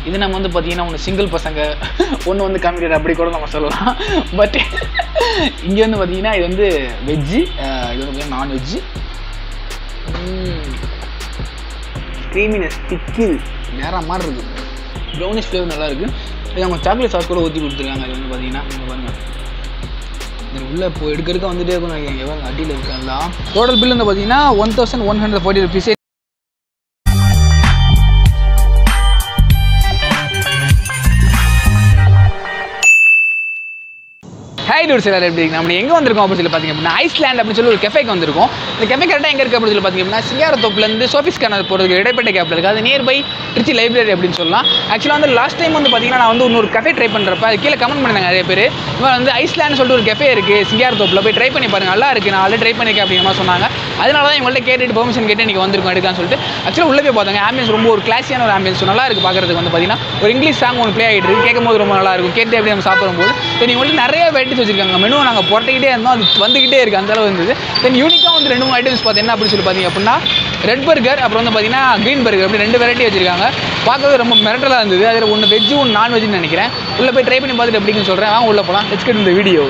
இது நம்ம வந்து பார்த்தீங்கன்னா ஒன்று சிங்கிள் பசங்க ஒன்று வந்து கம்மிட்டட் அப்படி கூட நம்ம சொல்லலாம் பட் இங்கே வந்து பார்த்தீங்கன்னா இது வந்து வெஜ்ஜு இது வந்து பார்த்தீங்கன்னா நான்வெஜ்ஜு க்ரீமினஸ் திக்கில் வேற மாதிரி இருக்குது ப்ரௌனிஷ் ஃப்ளேவர் நல்லா இருக்கு இது அவங்க சாக்லேட் சாஸ் கூட ஊற்றி கொடுத்துருக்காங்க இது வந்து பார்த்தீங்கன்னா இங்க பாருங்க இது உள்ள இப்போ எடுக்க எடுக்க வந்துட்டே இருக்கும் நினைக்கிறேன் எவ்வளோ அடியில் இருக்காங்களா டோட்டல் பில் வந்து பார்த்தீங்கன்னா one thousand one hundred forty rupees hi டூர் சிலர் எப்படி இருக்கு? நம்ம எங்கே வந்திருக்கோம் அப்படின்னு சொல்லி பார்த்தீங்க அப்படின்னா ஐஸ்லேண்ட் அப்படின்னு சொல்லி ஒரு கெஃபேக்கு வந்திருக்கோம் இந்த கெஃபே கரெக்டாக எங்கே இருக்குது அப்படின்னு சொல்லி பார்த்தீங்க அப்படின்னா சிங்காரத்தோப்புலேருந்து சோஃபிஸ் கார்னர் போகிறதுக்கு இடைப்பட்ட கேப்பில் இருக்குது அது நியர் பை திருச்சி லைப்ரரி அப்படின்னு சொல்லலாம் ஆக்சுவலாக வந்து லாஸ்ட் டைம் வந்து பார்த்தீங்கன்னா நான் வந்து இன்னொரு கஃபே ட்ரை பண்ணுறப்ப அது கீழே கமெண்ட் பண்ணாங்க நிறைய பேர் இவன் வந்து ஐஸ்லேண்ட் சொல்லிட்டு ஒரு கெஃபே இருக்குது சிங்காரத்தோப்பில் போய் ட்ரை பண்ணி பாருங்க நல்லா இருக்குது நான் ஆல்ரெடி ட்ரை பண்ணியிருக்கேன் அப்படிங்கிற மாதிரி சொன்னாங்க அதனால தான் இவங்கள்ட்ட கேட்டுட்டு பெர்மிஷன் கேட்டு இன்றைக்கி வந்திருக்கோம் எடுக்கலாம்னு சொல்லிட்டு ஆக்சுவலாக உள்ளே போய் பார்த்தாங்க ஆம்பியன்ஸ் ரொம்ப ஒரு கிளாஸியான ஒரு ஆம்பியன்ஸ் நல்லா இருக்குது பார்க்குறதுக்கு வந்து பார்த்தீங்கன்னா ஒரு இங்கிலீஷ் சாங் ஒன்று ப்ளே ஆகிட்டு இருக்கு கேட்கும் போது ரொம்ப நல்லா இருக்கும் கேட்டு எப்படி நம்ம சாப்பிடும்போது தென் இவங்கள்ட்ட நிறைய வெரைட்டிஸ் வச்சிருக்காங்க மெனு நாங்கள் புரட்டிக்கிட்டே இருந்தோம் அது வந்துக்கிட்டே இருக்குது அந்த அளவு இருந்தது தென் யூனிக்காக வந்து ரெண்டு மூணு ஐட்டம்ஸ் பார்த்து என்ன அப்படின்னு சொல்லி பார்த்தீங்க அப்படின்னா ரெட் பர்கர் அப்புறம் வந்து பார்த்தீங்கன்னா க்ரீன் பர்கர் அப்படி ரெண்டு வெரைட்டி வச்சிருக்காங்க பார்க்கவே ரொம்ப மிரட்டலாக இருந்தது அதில் ஒன்று வெஜ்ஜு ஒன்று நான்வெஜ்னு நினைக்கிறேன் உள்ளே போய் ட்ரை பண்ணி பார்த்துட்டு எப்படின்னு சொல்கிறேன் வாங்க உள்ளே போகலாம் லெட்ஸ் கெட் இந்த வீடியோ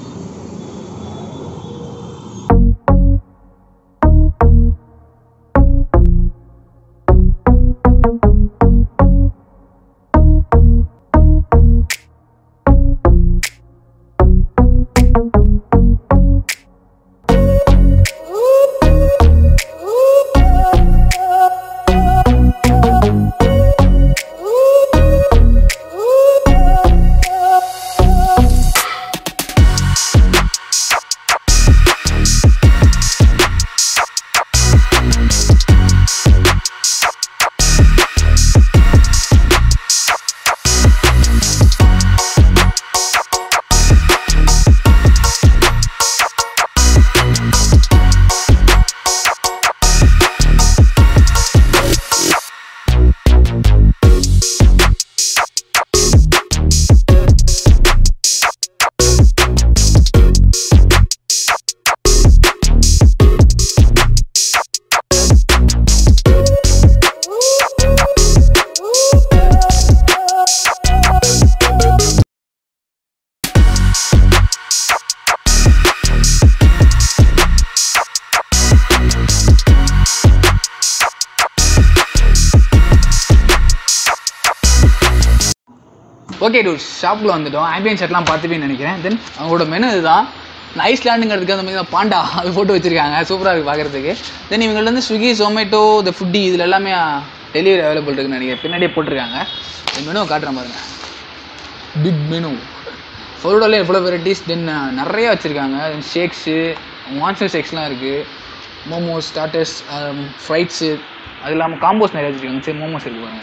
ஓகே டூ ஷாப்பில் வந்துட்டோம் ஆம்பியன் ஷர்ட்லாம் பார்த்துப்பேன்னு நினைக்கிறேன் தென் அவங்களோட மெனு இதுதான் இந்த ஐஸ்லாண்டுங்கிறதுக்கு அந்த மாதிரி தான் பாண்டா அது போட்டு வச்சிருக்காங்க சூப்பராக இருக்குது பார்க்குறதுக்கு தென் இவங்கள்ட்ட வந்து ஸ்விக்கி ஜொமேட்டோ இந்த ஃபுட்டி இதில் எல்லாமே டெலிவரி அவைலபிள் இருக்குன்னு நினைக்கிறேன் பின்னாடியே போட்டிருக்காங்க இந்த மெனுவை காட்டுறேன் பாருங்க பிக் மெனு ஃபுட்டோலே எவ்வளோ வெரைட்டிஸ் தென் நிறைய வச்சுருக்காங்க தென் ஷேக்ஸு மான்சர் ஷேக்ஸ்லாம் இருக்குது மோமோஸ் ஸ்டார்டர்ஸ் ஃப்ரைட்ஸு அது இல்லாமல் காம்போஸ் நிறைய வச்சுருக்காங்க சரி மோமோஸ் இருக்குது பாருங்க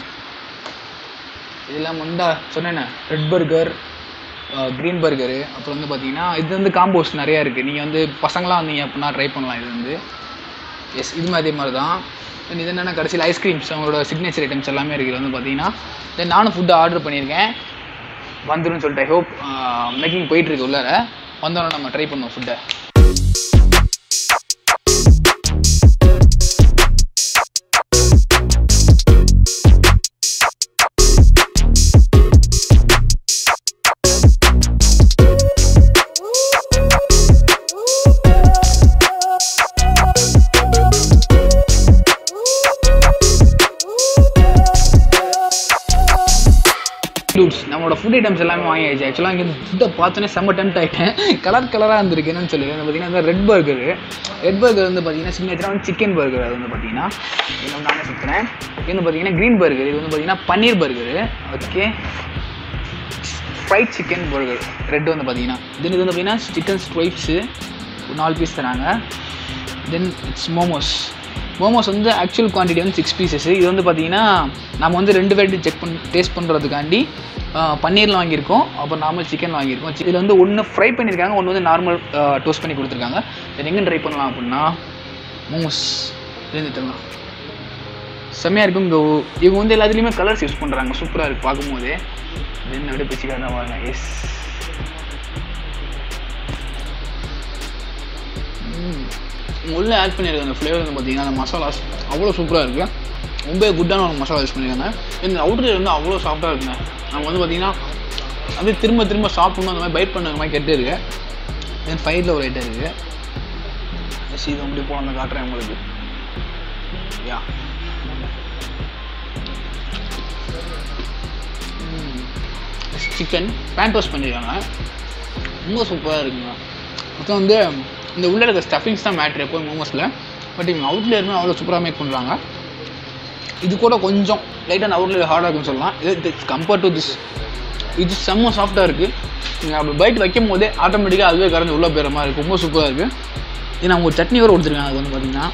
இதெல்லாம் வந்து சொன்னேனே ரெட் பர்கர் க்ரீன் பர்கரு அப்புறம் வந்து பார்த்தீங்கன்னா இது வந்து காம்போஸ் நிறையா இருக்குது நீங்கள் வந்து பசங்களாம் வந்தீங்க அப்படின்னா ட்ரை பண்ணலாம் இது வந்து எஸ் இது மாதிரி அதே மாதிரி தான் தென் இது என்னென்னா கடைசியில் ஐஸ்கிரீம்ஸ் அவங்களோட சிக்னேச்சர் ஐட்டம்ஸ் எல்லாமே இருக்குது வந்து பார்த்தீங்கன்னா தென் நானும் ஃபுட்டு ஆர்டர் பண்ணியிருக்கேன் வந்துடும் சொல்லிட்டு ஹோப் மேக்கிங் போயிட்டுருக்கு உள்ளார வந்தோடனே நம்ம ட்ரை பண்ணுவோம் ஃபுட்டை ஃப்ளூட்ஸ் நம்மளோட ஃபுட் ஐட்டம்ஸ் எல்லாமே வாங்கியாச்சு ஆக்சுவலாக இங்கே ஃபுட்டை பார்த்தோன்னே செம்ம டெம்ட் ஆகிட்டேன் கலர் கலராக இருந்திருக்கு என்னன்னு சொல்லி வந்து பார்த்தீங்கன்னா ரெட் பர்கர் ரெட் பர்கர் வந்து பார்த்தீங்கன்னா சிக்னேச்சராக வந்து சிக்கன் பர்கர் அது வந்து பார்த்தீங்கன்னா இது வந்து நானே சுற்றுறேன் இது வந்து பார்த்தீங்கன்னா க்ரீன் பர்கர் இது வந்து பார்த்தீங்கன்னா paneer burger okay fried chicken burger red வந்து பார்த்தீங்கன்னா தென் இது வந்து பார்த்தீங்கன்னா சிக்கன் ஸ்ட்ரைப்ஸு ஒரு நாலு பீஸ் தராங்க தென் இட்ஸ் மோமோஸ் மோமோஸ் வந்து ஆக்சுவல் குவான்டிட்டி வந்து சிக்ஸ் பீசஸ் இது வந்து பார்த்தீங்கன்னா நம்ம வந்து ரெண்டு வெரைட்டி செக் பண்ணி டேஸ்ட் பண்ணுறதுக்காண்டி பன்னீரில் வாங்கியிருக்கோம் அப்புறம் நார்மல் சிக்கன் வாங்கியிருக்கோம் இதில் வந்து ஒன்று ஃப்ரை பண்ணியிருக்காங்க ஒன்று வந்து நார்மல் டோஸ்ட் பண்ணி கொடுத்துருக்காங்க தென் எங்கே ட்ரை பண்ணலாம் அப்படின்னா மோமோஸ் இருந்து தரலாம் செம்மையாக இருக்கும் இங்கே இவங்க வந்து எல்லாத்துலேயுமே கலர்ஸ் யூஸ் பண்ணுறாங்க சூப்பராக இருக்குது பார்க்கும்போதே தென் அப்படியே பிச்சுக்காக தான் வாங்க எஸ் உள்ளே ஆட் பண்ணியிருக்க அந்த ஃப்ளேவர் வந்து பார்த்தீங்கன்னா அந்த மசாலாஸ் அவ்வளோ சூப்பராக இருக்குது ரொம்ப குட்டான ஒரு மசாலா யூஸ் பண்ணியிருக்காங்க இந்த அவுட்லேயர் வந்து அவ்வளோ சாஃப்டாக இருக்குங்க நம்ம வந்து பார்த்தீங்கன்னா அப்படியே திரும்ப திரும்ப சாப்பிடணும் அந்த மாதிரி பைட் பண்ணுற மாதிரி கெட்டு இருக்கு தென் ஃபைடில் ஒரு ஐட்டம் இருக்குது எஸ் இது அப்படி போன காட்டுறேன் உங்களுக்கு யா சிக்கன் பேன் டோஸ்ட் பண்ணியிருக்காங்க ரொம்ப சூப்பராக இருக்குங்க மொத்தம் வந்து இந்த உள்ள இருக்க ஸ்டஃபிங்ஸ் தான் மேட்ரு எப்போவும் மோமோஸில் பட் இவங்க அவுட்லேயருமே அவ்வளோ சூப்பராக மேக் பண்ணுறாங்க இது கூட கொஞ்சம் லைட்டாக அந்த அவுட்லேயர் ஹார்டாக இருக்குன்னு சொல்லலாம் இது கம்பேர்ட் டு திஸ் இது செம்ம சாஃப்டாக இருக்குது நீங்கள் அப்படி பைட் வைக்கும் போதே ஆட்டோமேட்டிக்காக அதுவே கரைஞ்சி உள்ளே போயிற மாதிரி இருக்குது ரொம்ப சூப்பராக இருக்குது இது நான் ஒரு சட்னி வர கொடுத்துருக்காங்க அது வந்து பார்த்தீங்கன்னா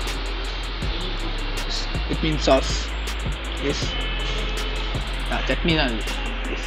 it mean sauce yes chutney தான் இது எஸ்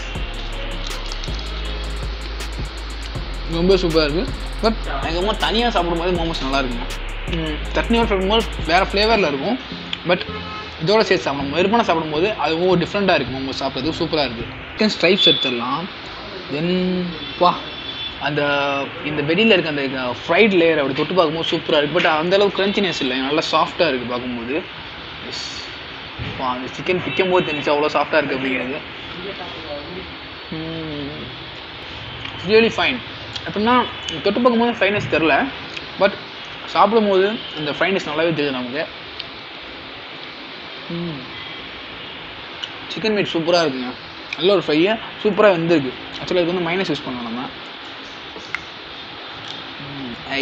ரொம்ப சூப்பராக இருக்குது பட் எங்கள் அம்மா தனியாக சாப்பிடும்போது மோமோஸ் நல்லா இருக்குங்க ம், சட்னியோட சாப்பிடும்போது வேறு ஃப்ளேவரில் இருக்கும் பட் இதோட சேர்த்து சாப்பிடும் வெறுமனை சாப்பிடும்போது அது ஒவ்வொரு டிஃப்ரெண்ட்டாக இருக்கும் மோமோஸ் சாப்பிட்றதுக்கு சூப்பராக இருக்குது சிக்கன் ஸ்ட்ரைப்ஸ் எடுத்துடலாம் தென் வா அந்த இந்த வெளியில் இருக்க அந்த ஃப்ரைட் லேயர் அப்படி தொட்டு பார்க்கும்போது சூப்பராக இருக்குது பட் அந்தளவுக்கு க்ரன்ச்சினஸ் இல்லை நல்லா சாஃப்டாக இருக்குது பார்க்கும்போது எஸ் வா அந்த சிக்கன் பிக்கும் போது தெரிஞ்சு அவ்வளோ சாஃப்டாக இருக்குது அப்படிங்கிறது ரியலி ஃபைன் எப்படின்னா தொட்டு பார்க்கும்போது ஃபைனஸ் தெரில பட் சாப்பிடும்போது இந்த ஃபைனஸ் நல்லாவே தெரியுது நமக்கு சிக்கன் மீட் சூப்பராக இருக்குங்க நல்ல ஒரு ஃப்ரையை சூப்பராக வெந்திருக்கு ஆக்சுவலாக இதுக்கு வந்து மைனஸ் யூஸ் பண்ணலாம் நம்ம ஐ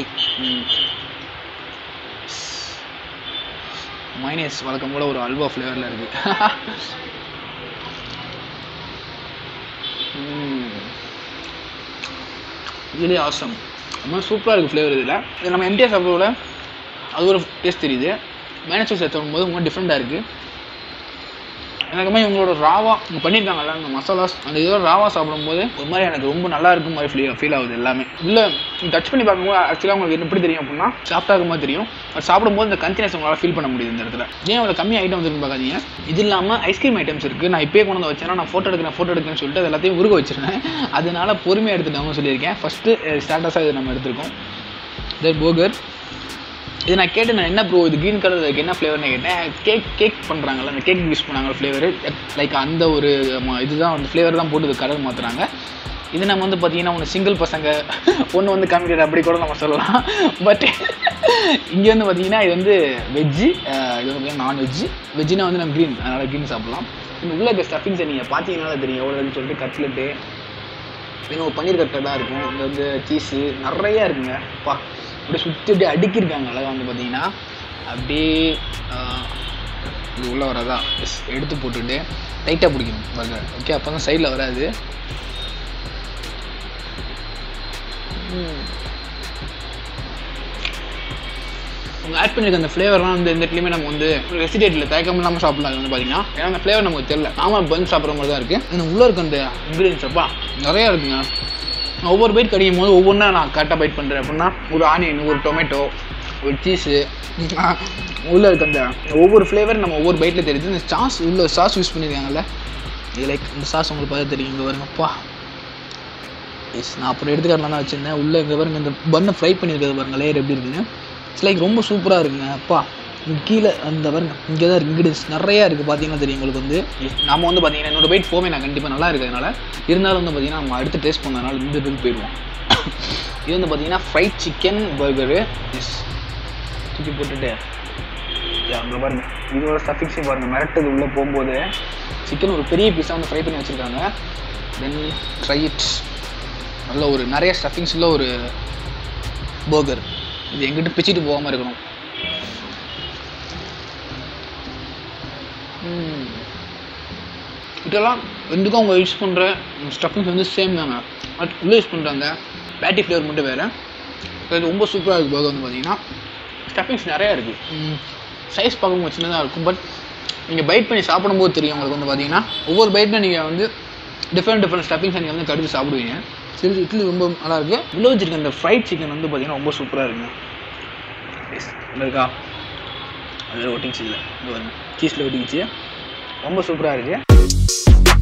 மைனஸ் வழக்கம் போல் ஒரு அல்வா ஃப்ளேவரில் இருக்குது இதுலேயே ஆசம் ரொம்ப சூப்பராக இருக்குது ஃப்ளேவர் இதில் இது நம்ம எம்டிஆர் சாப்பிட்றதுல அது ஒரு டேஸ்ட் தெரியுது மேனேஜ் சேர்த்தும் போது ரொம்ப டிஃப்ரெண்ட்டாக இருக்குது எனக்குமே இவங்களோட ராவா இங்கே பண்ணியிருக்காங்கல்ல அந்த மசாலாஸ் அந்த இதோட ராவா சாப்பிடும்போது ஒரு மாதிரி எனக்கு ரொம்ப நல்லா இருக்கும் மாதிரி ஃபீல் ஃபீல் ஆகுது எல்லாமே இல்லை டச் பண்ணி பார்க்கும்போது ஆக்சுவலாக உங்களுக்கு எப்படி தெரியும் அப்படின்னா சாஃப்டாக இருக்க மாதிரி தெரியும் பட் சாப்பிடும்போது இந்த கன்சினஸ் உங்களால் ஃபீல் பண்ண முடியுது இந்த இடத்துல ஏன் அவ்வளோ கம்மி ஐட்டம் வந்துருக்குன்னு பார்க்காதீங்க இது இல்லாமல் ஐஸ்கிரீம் ஐட்டம்ஸ் இருக்குது நான் இப்போயே கொண்டு வந்து வச்சேன்னா நான் ஃபோட்டோ எடுக்கிறேன் ஃபோட்டோ எடுக்கிறேன்னு சொல்லிட்டு அது எல்லாத்தையும் உருக வச்சிருந்தேன் அதனால பொறுமையாக எடுத்துட்டாங்க சொல்லியிருக்கேன் ஃபஸ்ட்டு ஸ்டார்டர்ஸாக இது நம்ம எடுத்திருக்கோம் தென் போகர் இது நான் கேட்டேன் நான் என்ன ப்ரோ இது க்ரீன் கலர் இதுக்கு என்ன ஃப்ளேவர்னு கேட்டேன் கேக் கேக் பண்ணுறாங்கல்ல அந்த கேக் யூஸ் பண்ணாங்க ஃப்ளேவர் லைக் அந்த ஒரு ம- இதுதான் அந்த ஃப்ளேவர் தான் போட்டு இது கலர் மாற்றுறாங்க இது நம்ம வந்து பார்த்தீங்கன்னா ஒன்று சிங்கிள் பசங்க ஒன்று வந்து கம்மிட்டட் அப்படி கூட நம்ம சொல்லலாம் பட் இங்கே வந்து பார்த்தீங்கன்னா இது வந்து வெஜ்ஜு இது வந்து நான்வெஜ்ஜு வெஜ்ஜுனா வந்து நம்ம க்ரீன் அதனால் க்ரீன் சாப்பிட்லாம் இந்த உள்ள இருக்க ஸ்டஃபிங்ஸை நீங்கள் பார்த்தீங்கன்னால தெரியும் எவ்வளோன்னு சொல்லிட்டு கட்லெட்டு இன்னும் ஒரு பன்னீர் கட்டடாக இருக்கும் இங்கே வந்து சீஸு நிறையா இருக்குங்க பா அப்படியே சுற்றி அப்படியே அடுக்கியிருக்காங்க அழகாக வந்து பார்த்தீங்கன்னா அப்படியே ஆஹ், இது உள்ளே வராதா எஸ் எடுத்து போட்டுட்டு டைட்டாக பிடிக்கணும் பர்கர் ஓகே அப்போ தான் சைடில் வராது ம். அவங்க ஆட் பண்ணியிருக்க அந்த ஃப்ளேவர்லாம் வந்து எந்த இடத்துலையுமே நம்ம வந்து ரெசிடேட் இல்லை தயக்கம் இல்லாமல் சாப்பிடலாம் அது வந்து பார்த்தீங்கன்னா ஏன்னா அந்த ஃப்ளேவர் நமக்கு தெரியல நாம பன் சாப்பிட்ற மாதிரி தான் இருக்குது இந்த உள்ளே இருக்க அந்த இன்க்ரீடியன்ஸ் அப்பா நிறையா இருக்குங்க நான் ஒவ்வொரு பைட் கடிக்கும் போது ஒவ்வொன்றா நான் கரெக்டாக பைட் பண்ணுறேன் அப்படின்னா ஒரு ஆனியன் ஒரு டொமேட்டோ ஒரு சீஸு உள்ளே இருக்க அந்த ஒவ்வொரு ஃப்ளேவர் நம்ம ஒவ்வொரு பைட்டில் தெரியுது இந்த சாஸ் உள்ள சாஸ் யூஸ் பண்ணியிருக்காங்கல்ல இது லைக் இந்த சாஸ் உங்களுக்கு பார்த்து தெரியும் இங்கே பாருங்கப்பா எஸ் நான் அப்புறம் எடுத்துக்காட்டலாம் தான் வச்சுருந்தேன் உள்ளே இங்கே பாருங்க இந்த பண்ணை ஃப்ரை பண்ணியிருக்கிறது பாருங்க லேயர் எப்படி இருக்குன்னு இட்ஸ் லைக் ரொம்ப சூப்பராக இருக்குங்க அப்பா இங்க கீழே அந்த பாருங்க இங்கே தான் இன்க்ரீடியன்ஸ் நிறையா இருக்குது பார்த்தீங்கன்னா தெரியும் உங்களுக்கு வந்து நம்ம வந்து பார்த்தீங்கன்னா என்னோட வெயிட் போவே நான் கண்டிப்பாக நல்லா இருக்கிறதுனால இருந்தாலும் வந்து பார்த்தீங்கன்னா நம்ம அடுத்து டேஸ்ட் பண்ணனால இந்த இதுக்கு போயிடுவோம் இது வந்து பார்த்தீங்கன்னா ஃப்ரைட் சிக்கன் பர்கரு எஸ் தூக்கி போட்டுட்டு அங்கே பாருங்க இதோட ஸ்டஃபிங்ஸையும் பாருங்க மிரட்டுது உள்ளே போகும்போது சிக்கன் ஒரு பெரிய பீஸாக வந்து ஃப்ரை பண்ணி வச்சுருக்காங்க தென் ட்ரை இட் நல்ல ஒரு நிறைய ஸ்டஃபிங்ஸ் உள்ள ஒரு பர்கர் இது எங்கிட்ட பிச்சுட்டு போகாமல் இருக்கணும் ம். இதெல்லாம் ரெண்டுக்கும் அவங்க யூஸ் பண்ணுற ஸ்டஃபிங்ஸ் வந்து சேம் தாங்க பட் உள்ளே யூஸ் பண்ணுறாங்க பேட்டி ஃப்ளேவர் மட்டும் வேறு இது ரொம்ப சூப்பராக இருக்குது பர்கர் வந்து பார்த்தீங்கன்னா ஸ்டஃபிங்ஸ் நிறையா இருக்குது சைஸ் பார்க்கும்போது சின்னதாக இருக்கும் பட் நீங்கள் பைட் பண்ணி சாப்பிடும்போது தெரியும் உங்களுக்கு வந்து பார்த்தீங்கன்னா ஒவ்வொரு பைட்டில் நீங்கள் வந்து டிஃப்ரெண்ட் டிஃப்ரெண்ட் ஸ்டஃபிங்ஸ் நீங்கள் வந்து கடிச்சு சாப்பிடுவீங்க சரி இட்லி ரொம்ப நல்லா இருக்கு உள்ள வச்சிருக்க அந்த ஃப்ரைட் சிக்கன் வந்து பார்த்தீங்கன்னா ரொம்ப சூப்பராக இருக்குங்க எஸ் இருக்கா அது ஒட்டிங்ஸ் இல்லை இது பாருங்க சீஸில் ஒட்டிக்கிச்சு ரொம்ப சூப்பராக இருக்குது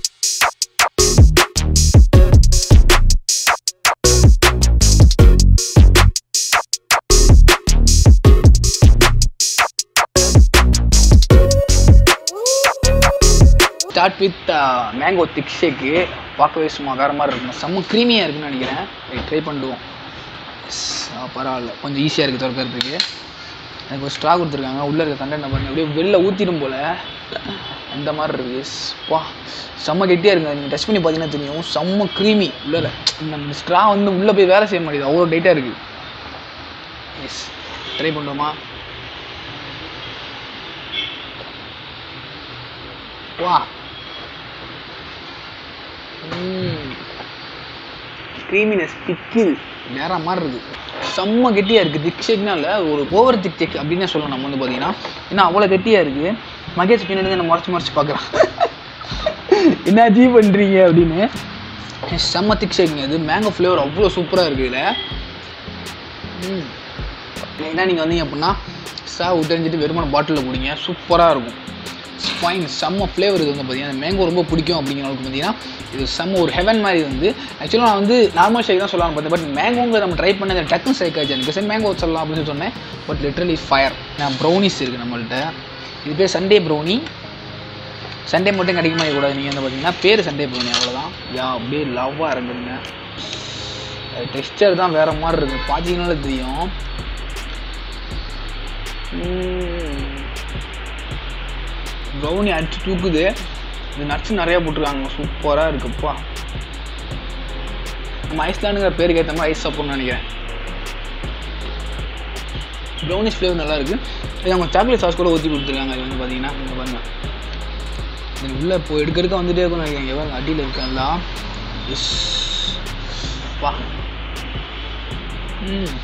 start with mango thick shake பார்க்கவே சும்மா வேறு மாதிரி இருக்கும் செம்ம க்ரீமியாக இருக்குன்னு நினைக்கிறேன் ட்ரை பண்ணிடுவோம் Yes, ஆ, பரவாயில்ல கொஞ்சம் ஈஸியாக இருக்குது திறக்கிறதுக்கு எனக்கு ஒரு ஸ்ட்ரா கொடுத்துருக்காங்க உள்ளே இருக்க கண்டென்ட் பாருங்க அப்படியே வெளில ஊற்றிடும் போல் அந்த மாதிரி இருக்கு பா செம்ம கெட்டியாக இருக்குங்க நீங்கள் டச் பண்ணி பார்த்தீங்கன்னா தெரியும் செம்ம க்ரீமி உள்ளே இந்த ஸ்ட்ரா வந்து உள்ளே போய் வேலை செய்ய மாட்டேங்குது அவ்வளோ டைட்டாக இருக்குது எஸ் ட்ரை பண்ணுவோமா வா க்ரீமினஸ் திக்கிது வேற மாதிரி இருக்குது செம்ம கெட்டியாக இருக்குது திக் ஷேக்னால ஒரு ஓவர் திக் திக் அப்படின்னு சொல்லலாம் நம்ம வந்து பார்த்தீங்கன்னா ஏன்னா அவ்வளோ கெட்டியாக இருக்குது மகேஷ் பின்னாடி என்ன முறைச்சி முறைச்சி பார்க்குறான் என்ன ஜீ பண்ணுறீங்க அப்படின்னு செம்ம திக் ஷேக்குங்க இது மேங்கோ ஃப்ளேவர் அவ்வளோ சூப்பராக இருக்குது இதில் ம் ஏன்னா நீங்கள் வந்தீங்க அப்படின்னா சா விட்டறிஞ்சிட்டு வெறுமன பாட்டிலில் குடிங்க சூப்பராக இருக்கும் ஃபைன் செம்ம ஃப்ளேவர் இது வந்து பார்த்தீங்கன்னா மேங்கோ ரொம்ப பிடிக்கும் அப்படிங்கிறவங்களுக்கு பார்த்தீங்கன்னா இது செம்ம ஒரு ஹெவன் மாதிரி வந்து ஆக்சுவலாக நான் வந்து நார்மல் ஷேக் தான் சொல்லலாம் பார்த்தேன் பட் மேங்கோங்க நம்ம ட்ரை பண்ண அந்த டக்குன்னு ஷேக் ஆச்சு எனக்கு சரி மேங்கோ சொல்லலாம் அப்படின்னு சொல்லி சொன்னேன் பட் லிட்ரலி ஃபயர் நான் ப்ரௌனிஸ் இருக்குது நம்மள்ட்ட இது பேர் சண்டே ப்ரௌனி சண்டே மட்டும் கிடைக்குமா கூடாது நீங்கள் வந்து பார்த்தீங்கன்னா பேர் சண்டே ப்ரௌனி அவ்வளோதான் யா அப்படியே லவ்வாக இருக்குதுங்க டெக்ஸ்டர் தான் வேறு மாதிரி இருக்குது பார்த்தீங்கனாலே தெரியும் ப்ரௌனி அடிச்சு தூக்குது இது நட்ஸ் நிறையா போட்டிருக்காங்க சூப்பராக இருக்குப்பா நம்ம ஐஸ்லாண்டுங்கிற பேருக்கு ஏற்ற மாதிரி ஐஸ் சாப்பிட்ணும்னு நினைக்கிறேன் ப்ரௌனிஷ் ஃப்ளேவர் நல்லா இருக்கு இது அவங்க சாக்லேட் சாஸ் கூட ஊற்றி கொடுத்துருக்காங்க இது வந்து பார்த்தீங்கன்னா இங்கே பாருங்க இது உள்ளே இப்போ எடுக்க எடுக்க வந்துட்டே இருக்கும் நினைக்கிறேன் இங்கே பாருங்க அடியில் இருக்கா எஸ் வா hmm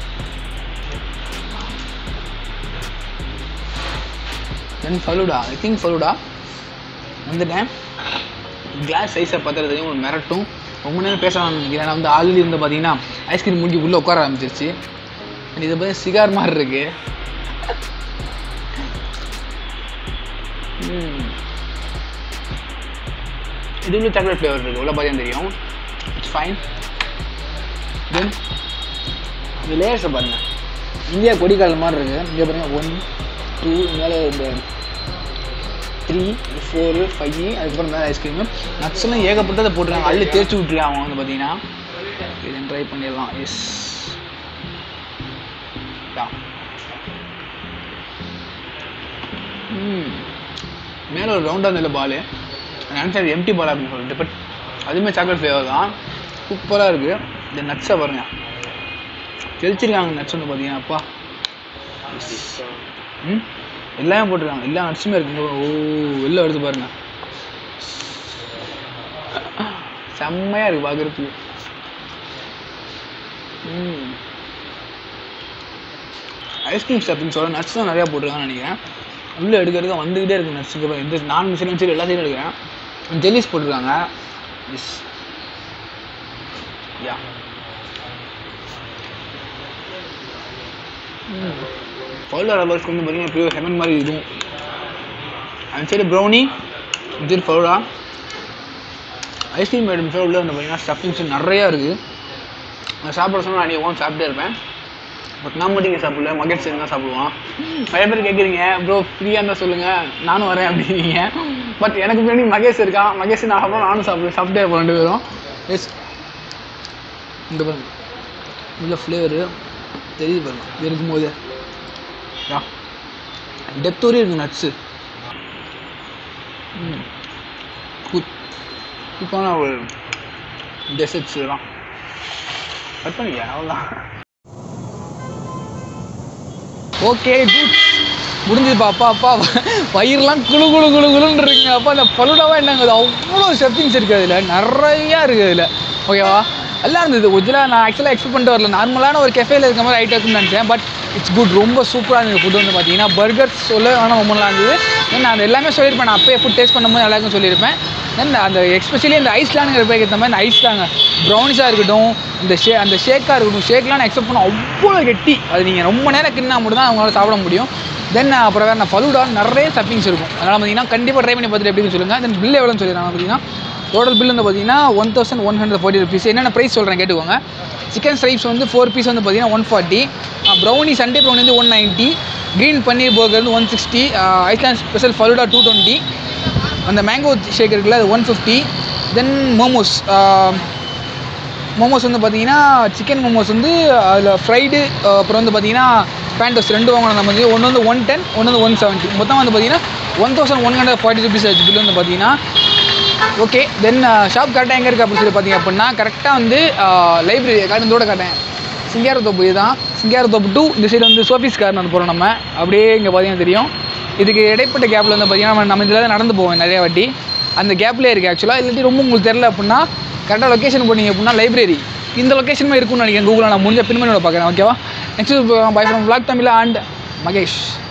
then falooda I think falooda வந்துட்டேன் கிளாஸ் சைஸை பார்த்துறதையும் ஒரு மிரட்டும் ரொம்ப நேரம் பேசலாம் நினைக்கிறேன் நான் வந்து ஆல்ரெடி வந்து பார்த்தீங்கன்னா ஐஸ்கிரீம் முடிஞ்சு உள்ளே உட்கார ஆரம்பிச்சிருச்சு And இதை பார்த்து சிகார் மாதிரி இருக்கு ம். இது உள்ள சாக்லேட் ஃப்ளேவர் இருக்குது உள்ள பார்த்தீங்கன்னா தெரியும் இட்ஸ் ஃபைன் தென் இந்த லேயர்ஸை பாருங்கள் இந்தியா கொடிக்கால் மாதிரி இருக்குது இங்கே பாருங்கள் ஒன் டூ மேலே இந்த த்ரீ ஃபோரு ஃபைவ் அதுக்கப்புறம் மேலே ஐஸ்கிரீமு நட்ஸ்லாம் ஏகப்பட்டதை போட்டிருக்காங்க அள்ளி தேய்ச்சி விட்ருக்காங்க அவங்க வந்து பார்த்தீங்கன்னா இதை ட்ரை பண்ணிடலாம் எஸ் ம் மேலே ஒரு ரவுண்டாக இருந்ததில்ல பால் நினச்சது எம்டி பால் அப்படின்னு சொல்லிட்டு பட் அதுவுமே சாக்லேட் ஃப்ளேவர் தான் சூப்பராக இருக்குது இந்த நட்ஸை பாருங்க தெளிச்சிருக்காங்க நட்ஸ் வந்து பார்த்தீங்கன்னா அப்பா ம் எல்லாமே போட்டிருக்காங்க எல்லா நட்ஸுமே இருக்குங்க ஓ வெளில எடுத்து பாருங்க செம்மையாக இருக்குது பார்க்குறதுக்கு ம் ஐஸ்கிரீம் ஸ்டஃப்னு சொல்ல நட்ஸ் தான் நிறையா போட்டிருக்காங்கன்னு நினைக்கிறேன் உள்ளே எடுக்க எடுக்க வந்துக்கிட்டே இருக்கு நட்ஸுக்கு இந்த நான் மிஷினும் சரி எல்லாத்தையும் எடுக்கிறேன் ஜெல்லிஸ் போட்டிருக்காங்க எஸ் யா பவுலர் ரபர்ஸ்க்கு வந்து பார்த்தீங்கன்னா பியூர் ஹெமன் மாதிரி இருக்கும் அந்த சைடு ப்ரௌனி இந்த சைடு பவுடா ஐஸ்கிரீம் ஐட்டம் சார் உள்ள வந்து பார்த்தீங்கன்னா ஸ்டஃபிங்ஸ் நிறையா இருக்குது நான் சாப்பிட சொன்னால் நான் ஓன் சாப்பிட்டே இருப்பேன் பட் நான் மட்டும் இங்கே சாப்பிடல மகேஷ் சேர்ந்து தான் சாப்பிடுவான் நிறைய பேர் கேட்குறீங்க ப்ரோ ஃப்ரீயாக இருந்தால் சொல்லுங்கள் நானும் வரேன் அப்படின்னீங்க பட் எனக்கு முன்னாடி மகேஷ் இருக்கான் மகேஷ் நான் சாப்பிடுவோம் நானும் சாப்பிடுவேன் சாப்பிட்டே இருப்போம் ரெண்டு பேரும் எஸ் இந்த பாருங்க உள்ள ஃப்ளேவரு தெரியுது பாருங்க இது இருக்கும்போது யா டெப்த் வரையும் இருக்குது நட்ஸு ம் குட் சூப்பரான ஒரு டெசர்ட்ஸ் இதெல்லாம் கட் பண்ணிக்க அவ்வளோதான் ஓகே முடிஞ்சதுப்பா அப்பா அப்பா வயிறுலாம் குளு குளு குளு குளுன்னு இருக்குங்க அப்பா அந்த பலுடாவா என்னங்க அது அவ்வளோ ஷெஃப்டிங்ஸ் இருக்குது அதில் நிறையா இருக்குது அதில் ஓகேவா நல்லா இருந்தது ஒரிஜினலாக நான் ஆக்சுவலாக எக்ஸ்பெக்ட் பண்ணிட்டு வரல நார்மலான ஒரு கெஃபேல இருக்க மாதிரி ஐட்டம் இருக்குன்னு நினச்சேன் பட் இட்ஸ் குட் ரொம்ப சூப்பராக இருந்தது ஃபுட் வந்து பார்த்தீங்கன்னா பர்கர்ஸ் சொல்ல ஆனால் ரொம்ப நல்லா இருந்தது தென் நான் அது எல்லாமே சொல்லியிருப்பேன் நான் அப்பயே ஃபுட் டேஸ்ட் பண்ணும்போது நல்லா இருக்குன்னு சொல்லியிருப்பேன் தென் அந்த எஸ்பெஷலி இந்த ஐஸ்லாண்டுங்கிற பேருக்கு ஏற்ற மாதிரி இந்த ஐஸ் தாங்க ப்ரௌனிஸாக இருக்கட்டும் இந்த ஷே அந்த ஷேக்காக இருக்கட்டும் ஷேக்லாம் நான் எக்ஸப்ட் பண்ண அவ்வளோ கெட்டி அது நீங்கள் ரொம்ப நேரம் கிண்ணா மட்டும் தான் அவங்களால சாப்பிட முடியும் தென் அப்புறம் வேறு நான் ஃபலூடா நிறைய ஸ்டஃபிங்ஸ் இருக்கும் அதனால் பார்த்தீங்கன்னா கண்டிப்பாக ட்ரை பண்ணி பார்த்துட்டு எப்படின்னு சொல்லுங்கள் தென் பில் எவ்வளோன்னு சொல்லிடுறாங்க பார்த்தீங்கன்னா டோட்டல் பில் வந்து பார்த்தீங்கன்னா one thousand one hundred forty rupees என்னென்ன ப்ரைஸ் சொல்கிறேன் கேட்டுக்கோங்க சிக்கன் ஸ்ட்ரைப்ஸ் வந்து ஃபோர் பீஸ் வந்து பார்த்தீங்கன்னா one forty brownie sundae brownie வந்து one ninety green paneer burger வந்து one sixty Iceland special falooda two twenty அந்த மேங்கோ ஷேக் இருக்குல்ல அது one fifty then momos momos வந்து பார்த்தீங்கன்னா சிக்கன் மோமோஸ் வந்து அதில் ஃப்ரைடு அப்புறம் வந்து பார்த்தீங்கன்னா பேண்டோஸ் ரெண்டு வாங்கணும் நம்ம வந்து ஒன்று வந்து ஒன் டென் ஒன்று வந்து ஒன் செவன்ட்டி மொத்தம் வந்து பார்த்தீங்கன்னா one thousand one hundred forty rupees ஆச்சு பில் வந்து பார்த்தீங்கன்னா ஓகே தென் ஷாப் கரெக்டாக எங்கே இருக்குது அப்படின்னு சொல்லி பார்த்தீங்க அப்படின்னா கரெக்டாக வந்து லைப்ரரி காரணத்தோட காட்டேன் சிங்காரத்தோப்பு இதுதான் சிங்காரத்தோப்பு டூ இந்த சைடு வந்து சோஃபீஸ் கார்னர் போகிறோம் நம்ம அப்படியே இங்கே பார்த்தீங்கன்னா தெரியும் இதுக்கு இடைப்பட்ட கேப்பில் வந்து பார்த்தீங்கன்னா நம்ம நம்ம இதில் தான் நடந்து போவோம் நிறைய வாட்டி அந்த கேப்லேயே இருக்குது ஆக்சுவலாக இல்லாட்டி ரொம்ப உங்களுக்கு தெரில அப்படின்னா கரெக்டாக லொக்கேஷன் போனீங்க அப்படின்னா லைப்ரரி இந்த லொக்கேஷனுமே இருக்கும்னு நினைக்கிறேன் கூகுளில் நான் முடிஞ்ச பின்மணியோட பார்க்குறேன் ஓகேவா next bye from vlog Tamizha and Mahesh